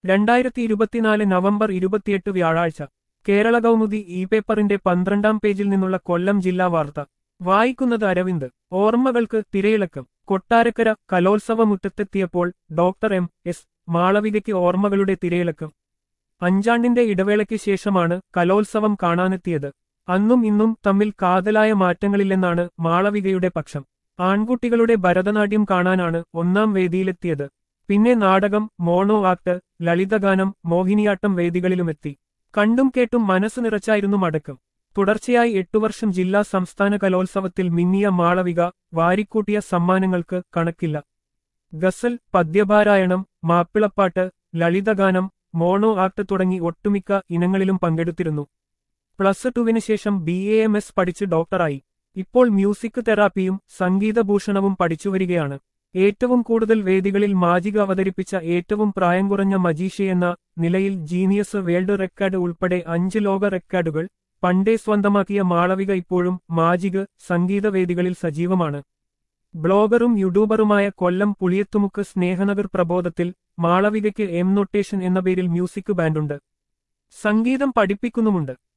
രണ്ടായിരത്തി ഇരുപത്തിനാല് നവംബർ ഇരുപത്തിയെട്ട് വ്യാഴാഴ്ച കേരള കൗമുദി ഇ പേപ്പറിന്റെ പന്ത്രണ്ടാം പേജിൽ നിന്നുള്ള കൊല്ലം ജില്ലാ വാർത്ത വായിക്കുന്നത് അരവിന്ദ് ഓർമ്മകൾക്ക് തിരയിളക്കം കൊട്ടാരക്കര കലോത്സവമുറ്റത്തെത്തിയപ്പോൾ ഡോക്ടർ എം എസ് മാളവികയ്ക്ക് ഓർമ്മകളുടെ തിരയിളക്കം അഞ്ചാണ്ടിന്റെ ഇടവേളയ്ക്ക് ശേഷമാണ് കലോത്സവം കാണാനെത്തിയത് അന്നും ഇന്നും തമ്മിൽ കാതലായ മാറ്റങ്ങളില്ലെന്നാണ് മാളവികയുടെ പക്ഷം ആൺകുട്ടികളുടെ ഭരതനാട്യം കാണാനാണ് ഒന്നാം വേദിയിലെത്തിയത് പിന്നെ നാടകം മോണോ ആക്ട് ലളിതഗാനം മോഹിനിയാട്ടം വേദികളിലുമെത്തി കണ്ടും കേട്ടും മനസ്സ് നിറച്ചായിരുന്നു മടക്കം തുടർച്ചയായി എട്ടു വർഷം ജില്ലാ സംസ്ഥാന കലോത്സവത്തിൽ മിന്നിയ മാളവിക വാരിക്കൂട്ടിയ സമ്മാനങ്ങൾക്ക് കണക്കില്ല ഗസൽ പദ്യപാരായണം മാപ്പിളപ്പാട്ട് ലളിതഗാനം മോണോ ആക്ട് തുടങ്ങി ഒട്ടുമിക്ക ഇനങ്ങളിലും പങ്കെടുത്തിരുന്നു പ്ലസ് ടുവിന് ശേഷം ബി എ എം എസ് പഠിച്ച് ഡോക്ടറായി ഇപ്പോൾ മ്യൂസിക് തെറാപ്പിയും സംഗീതഭൂഷണവും പഠിച്ചുവരികയാണ് ഏറ്റവും കൂടുതൽ വേദികളിൽ മാജിക അവതരിപ്പിച്ച ഏറ്റവും പ്രായം കുറഞ്ഞ മജീഷയെന്ന നിലയിൽ ജീനിയസ് വേൾഡ് റെക്കോർഡ് ഉൾപ്പെടെ അഞ്ച് ലോക റെക്കോർഡുകൾ പണ്ടേ സ്വന്തമാക്കിയ മാളവിക ഇപ്പോഴും മാജിക് സംഗീതവേദികളിൽ സജീവമാണ് ബ്ലോഗറും യൂട്യൂബറുമായ കൊല്ലം പുളിയത്തുമുക്ക് സ്നേഹനഗർ പ്രബോധത്തിൽ മാളവികയ്ക്ക് എം നൊട്ടേഷൻ എന്ന പേരിൽ മ്യൂസിക് ബാൻഡുണ്ട് സംഗീതം പഠിപ്പിക്കുന്നുമുണ്ട്